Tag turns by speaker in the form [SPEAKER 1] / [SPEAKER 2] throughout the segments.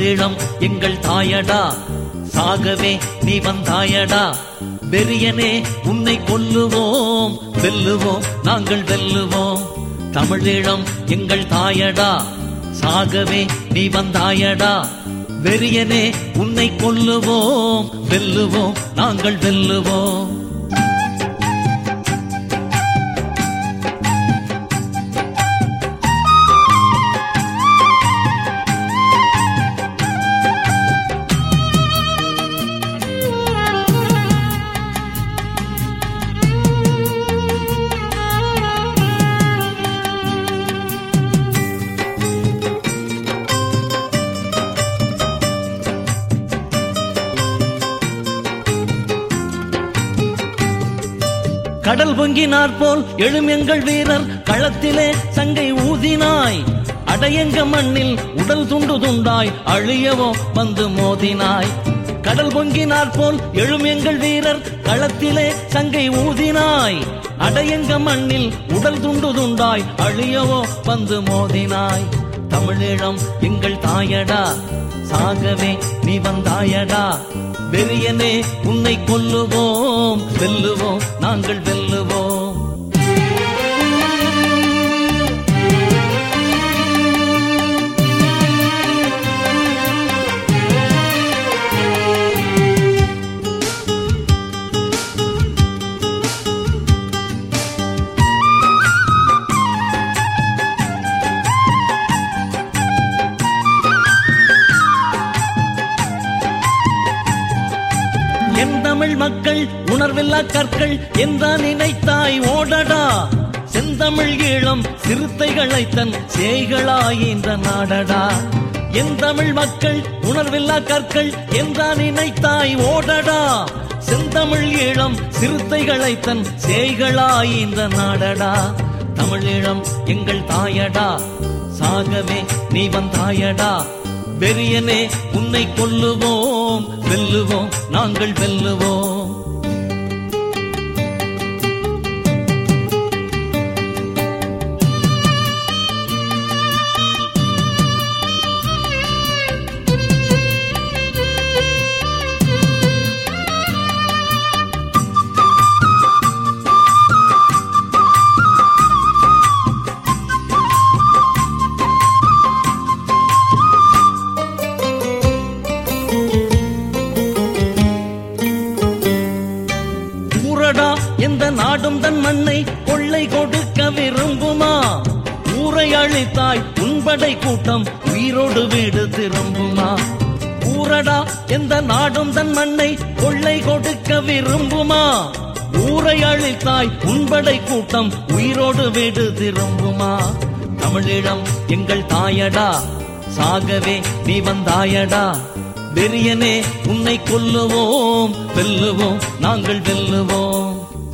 [SPEAKER 1] தமிழீழம் எங்கள் தாயடா சாகவே நீ வந்தாயடா வெறியனே உன்னை கொல்லுவோம் வெல்லுவோம் நாங்கள் வெல்லுவோம் தமிழீழம் எங்கள் தாயடா சாகவே நீ வந்தாயடா வெறியனே உன்னை கொல்லுவோம் வெல்லுவோம் நாங்கள் வெல்லுவோம் கடல் பொங்கினார் போல் எழும் எங்கள் வீரர் களத்திலே சங்கை ஊதினாய் அடையங்க மண்ணில் உடல் துண்டு துண்டாய் அழியவோ வந்து மோதினாய் கடல் பொங்கினார் போல் எழும் எங்கள் வீரர் களத்திலே சங்கை ஊதினாய் அடையங்க மண்ணில் உடல் துண்டு துண்டாய் அழியவோ வந்து மோதினாய் தமிழீழம் எங்கள் தாயடா சாகவே நீ வந்தாயடா வெறியனே உன்னை கொல்லுவோம் வெல்லுவோம் நாங்கள் வெல்லுவோம் என் தமிழ் மக்கள் உணர்வில்லா கற்கள் எந்த நினைத்தாய் ஓடடா செந்தமிழ் ஈழம் சிறுத்தைகளை தன் சேய்களாயின்ற நாடடா என் தமிழ் மக்கள் உணர்வில்லா கற்கள் எந்த நினைத்தாய் ஓடடா செந்தமிழ் ஈழம் சிறுத்தைகளை தன் சேய்களாயின்ற நாடடா தமிழீழம் எங்கள் தாயடா சாகவே நீ வந்தாயடா வெறியனே உன்னை கொல்லுவோம் வெல்லுவோம் நாங்கள் வெல்லுவோம் ஊரடா எந்த நாடும் தன் மண்ணை கொள்ளை கொடுக்க விரும்புமா ஊரை அழித்தாய் உன்படை கூட்டம் உயிரோடு வீடு திரும்புமா ஊரடா எந்த நாடும் தன் மண்ணை கொள்ளை கொடுக்க விரும்புமா ஊரை அழித்தாய் உன்படை கூட்டம் உயிரோடு வீடு திரும்புமா தமிழீழம் எங்கள் தாயடா சாகவே நீ வந்தாயடா வெறியனே உன்னை கொல்லுவோம் வெல்லுவோம் நாங்கள் வெல்லுவோம்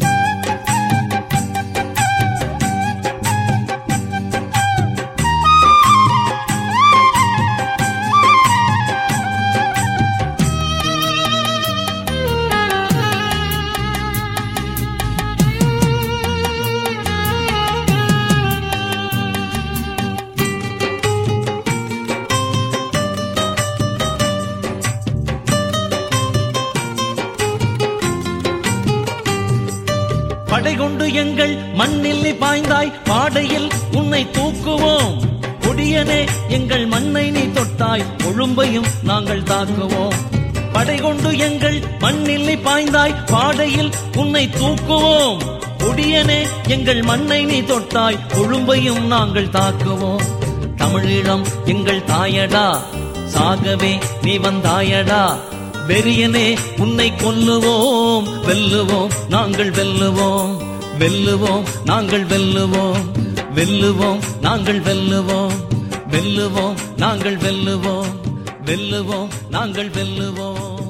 [SPEAKER 1] படை கொண்டு எங்கள் மண்ணில் நீ பாய்ந்தாய் பாடையில் உன்னை தூக்குவோம் கொடியனே எங்கள் மண்ணை நீ தொட்டாய் கொழும்பையும் நாங்கள் தாக்குவோம் படை கொண்டு எங்கள் மண்ணில் நீ பாய்ந்தாய் பாடையில் உன்னை தூக்குவோம் கொடியனே எங்கள் மண்ணை நீ தொட்டாய் கொழும்பையும் நாங்கள் தாக்குவோம் தமிழீழம் எங்கள் தாயடா சாகவே நீ வந்தாயடா வெறியனே உன்னை கொல்லுவோம் வெல்லுவோம் நாங்கள் வெல்லுவோம் வெல்லுவோம் நாங்கள் வெல்லுவோம் வெல்லுவோம் நாங்கள் வெல்லுவோம் வெல்லுவோம் நாங்கள் வெல்லுவோம் வெல்லுவோம் நாங்கள் வெல்லுவோம்